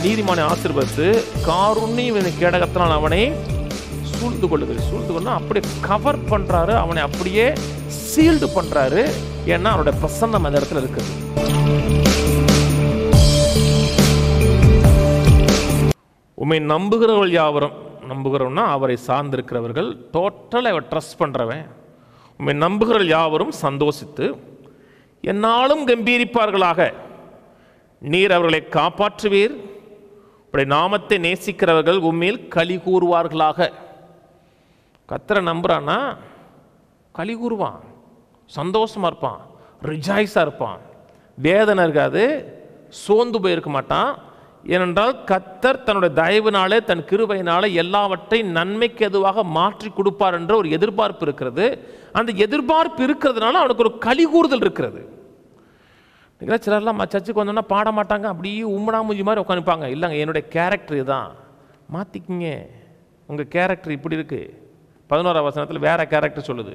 நீதிமானை ஆசீர்வதித்து காருண்யம் கேடகத்தினால் அவனை சூழ்ந்து கொள்ளுகிறது சூழ்ந்து கொண்டு அப்படியே கவர் பண்றாரு அவனை அப்படியே சீல்டு பண்றாரு ஏன்னா அவருடைய பிரசன்னம் அந்த இடத்துல இருக்குது உண்மை நம்புகிறவர்கள் யாவரும் நம்புகிறவன்னா அவரை சார்ந்திருக்கிறவர்கள் டோட்டலாக அவர் ட்ரஸ்ட் பண்ணுறவன் உண்மை நம்புகிறவர்கள் யாவரும் சந்தோஷித்து என்னாலும் கம்பீரிப்பார்களாக நீர் அவர்களை காப்பாற்றுவீர் உடைய நாமத்தை நேசிக்கிறவர்கள் உண்மையில் களி கூறுவார்களாக கத்தரை நம்புறான்னா களி கூறுவான் சந்தோஷமா இருப்பான் ரிஜாய்ஸாக இருப்பான் வேதனை இருக்காது சோர்ந்து போயிருக்க மாட்டான் ஏனென்றால் கத்தர் தன்னுடைய தயவினாலே தன் கிருபையினாலே எல்லாவற்றையும் நன்மைக்கு எதுவாக மாற்றி கொடுப்பார் என்ற ஒரு எதிர்பார்ப்பு இருக்கிறது அந்த எதிர்பார்ப்பு இருக்கிறதுனால அவனுக்கு ஒரு களி கூறுதல் இருக்கிறது நீங்களா சிலர்லாம் ம- சர்ச்சுக்கு வந்தோன்னா பாட மாட்டாங்க அப்படியே உம்மனா மூஞ்சி மாதிரி உட்காந்துப்பாங்க இல்லைங்க என்னுடைய கேரக்டர் இதுதான் மாற்றிக்கிங்க உங்கள் கேரக்டர் இப்படி இருக்கு பதினோராம் வசனத்தில் வேற கேரக்டர் சொல்லுது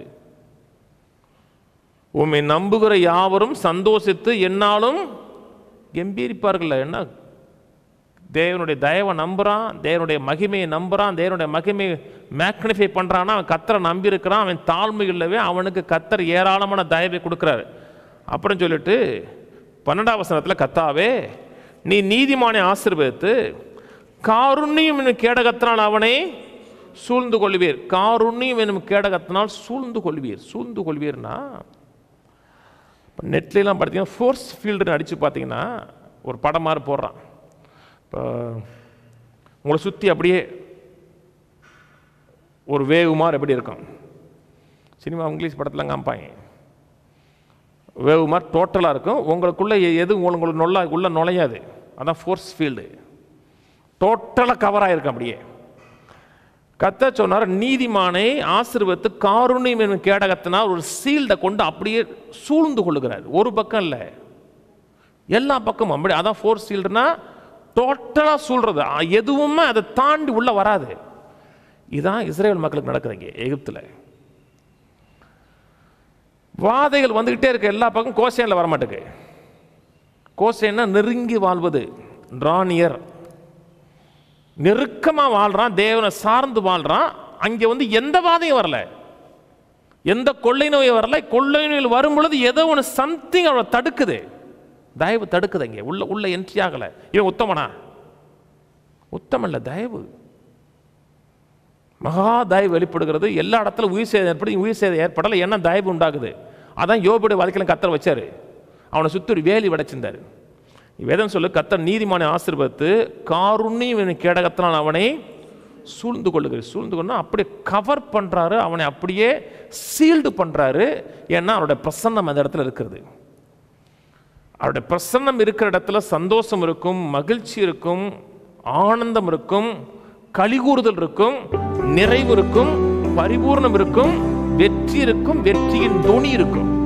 உம்மை நம்புகிற யாவரும் சந்தோஷித்து என்னாலும் கம்பீரிப்பார்கள் என்ன தேவனுடைய தயவை நம்புறான் தேவனுடைய மகிமையை நம்புறான் தேவனுடைய மகிமையை மேக்னிஃபை பண்றான்னா அவன் கத்தரை நம்பி இருக்கிறான் அவன் தாழ்மை இல்லவே அவனுக்கு கத்தர் ஏராளமான தயவை கொடுக்குறாரு அப்புறம் சொல்லிட்டு பன்னெண்டாம் வசனத்தில் கத்தாவே நீ நீதிமானை ஆசீர்வதித்து காருண்யம் என்னும் கேடகத்தினால் அவனை சூழ்ந்து கொள்வீர் காருண்யம் என்னும் கேடகத்தினால் சூழ்ந்து கொள்வீர் சூழ்ந்து கொள்வீர்னா இப்போ நெட்லாம் பார்த்தீங்கன்னா ஃபோர்ஸ் ஃபீல்டுன்னு அடித்து பார்த்தீங்கன்னா ஒரு படம் மாதிரி போடுறான் இப்போ உங்களை சுற்றி அப்படியே ஒரு வேவு மாதிரி எப்படி இருக்கும் சினிமா இங்கிலீஷ் படத்தில் காமிப்பாங்க வேவு மாதிரி டோட்டலாக இருக்கும் உங்களுக்குள்ளே எ- எது உங்களுக்கு நொல்ல உள்ள நுழையாது அதான் ஃபோர்ஸ் ஃபீல்டு டோட்டலாக கவர் ஆகிருக்கும் அப்படியே கத்த சொன்னார் நீதிமானை ஆசீர்வத்து காருண்யம் என்னும் கேடகத்தினால் ஒரு சீல்டை கொண்டு அப்படியே சூழ்ந்து கொள்ளுகிறார் ஒரு பக்கம் இல்லை எல்லா பக்கமும் அப்படி அதான் ஃபோர் சீல்டுனா டோட்டலாக சூழ்றது அ, எதுவுமே அதை தாண்டி உள்ள வராது இதான் இஸ்ரேல் மக்களுக்கு நடக்குது இங்கே எகிப்தில் வாதைகள் வந்துக்கிட்டே இருக்க எல்லா பக்கம் கோசேனில் வரமாட்டுக்கு கோசேன்னா நெருங்கி வாழ்வது டிரானியர் நெருக்கமாக வாழ்றான் தேவனை சார்ந்து வாழ்றான் அங்கே வந்து எந்த வாதையும் வரல எந்த கொள்ளை நோயும் வரல கொள்ளை நோயில் வரும் பொழுது ஏதோ ஒன்று சம்திங் அவளை தடுக்குது தயவு தடுக்குது இங்கே உள்ள உள்ள என்ட்ரி ஆகலை இவன் உத்தமனா உத்தமன் இல்லை தயவு மகா தயவு வெளிப்படுகிறது எல்லா இடத்துல உயிர் சேதம் ஏற்படுது உயிர் சேதம் ஏற்படலை என்ன தயவு உண்டாகுது அதான் யோபுடைய வாழ்க்கையில கத்தர் வச்சாரு அவனை சுற்றி ஒரு வேலி வடைச்சிருந்தாரு வேதம் சொல்லு கத்தர் நீதிமானை ஆசீர்வதித்து காருண்யம் என்னும் கேடகத்தினால் அவனை சூழ்ந்து கொள்ளுகிறது சூழ்ந்து கொண்டு அப்படியே கவர் பண்றாரு அவனை அப்படியே சீல்டு பண்றாரு ஏன்னா அவருடைய பிரசன்னம் அந்த இடத்துல இருக்கிறது அவருடைய பிரசன்னம் இருக்கிற இடத்துல சந்தோஷம் இருக்கும் மகிழ்ச்சி இருக்கும் ஆனந்தம் இருக்கும் கலிகூறுதல் இருக்கும் நிறைவு இருக்கும் பரிபூர்ணம் இருக்கும் வெற்றி இருக்கும் வெற்றியின் துணி இருக்கும்